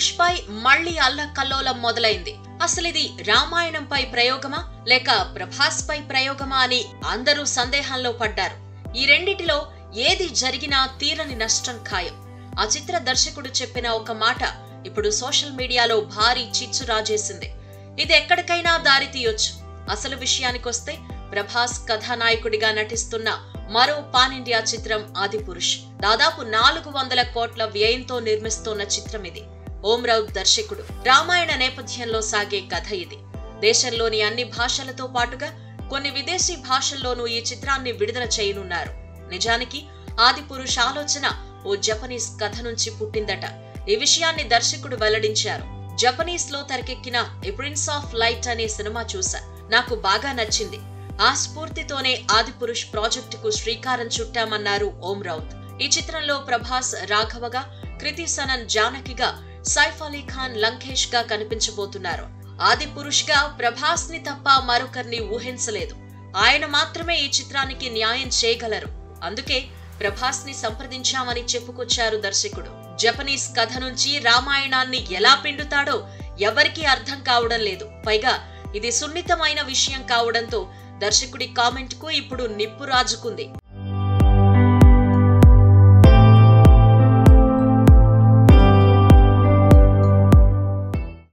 పురుష్ పై మళ్లీ అల్లకల్లోలం మొదలైంది అసలు ఇది రామాయణంపై ప్రయోగమా లేక ప్రభాస్ పై ప్రయోగమా అని అందరూ సందేహంలో పడ్డారు ఈ రెండిటిలో ఏది జరిగినా తీరని నష్టం ఖాయం ఆ చిత్ర దర్శకుడు చెప్పిన ఒక మాట ఇప్పుడు సోషల్ మీడియాలో భారీ చిచ్చు రాజేసింది ఇది ఎక్కడికైనా దారి తీయొచ్చు అసలు విషయానికొస్తే ప్రభాస్ కథానాయకుడిగా నటిస్తున్న మరో పాన్ ఇండియా చిత్రం ఆదిపురుష్ దాదాపు నాలుగు వందల కోట్ల వ్యయంతో నిర్మిస్తోన్న చిత్రం ఇది ఓం రౌత్ దర్శకుడు రామాయణ నేపథ్యంలో సాగే కథ ఇది దేశంలోని అన్ని భాషలతో పాటుగా కొన్ని విదేశీ భాషల్లోనూ ఈ చిత్రాన్ని విడుదల చేయనున్నారు నిజానికి ఆదిపురుష్ ఆలోచన ఓ జపనీస్ కథ నుంచి పుట్టిందట ఈ విషయాన్ని దర్శకుడు వెల్లడించారు జపనీస్ లో తెరకెక్కిన ఎ ప్రిన్స్ ఆఫ్ లైట్ అనే సినిమా చూసా నాకు బాగా నచ్చింది ఆ స్ఫూర్తితోనే ఆదిపురుష్ ప్రాజెక్టుకు శ్రీకారం చుట్టామన్నారు ఓం రౌత్ ఈ చిత్రంలో ప్రభాస్ రాఘవగా కృతి సనన్ జానకిగా సైఫ్ అలీ ఖాన్ లంకేష్ గా కనిపించబోతున్నారు ఆది పురుష్ గా ప్రభాస్ ని తప్ప మరొకరిని ఊహించలేదు ఆయన మాత్రమే ఈ చిత్రానికి న్యాయం చేయగలరు అందుకే ప్రభాస్ ని సంప్రదించామని చెప్పుకొచ్చారు దర్శకుడు జపనీస్ కథ నుంచి రామాయణాన్ని ఎలా పిండుతాడో ఎవరికీ అర్థం కావడం లేదు పైగా ఇది సున్నితమైన విషయం కావడంతో దర్శకుడి కామెంట్ కు ఇప్పుడు నిప్పు రాజుకుంది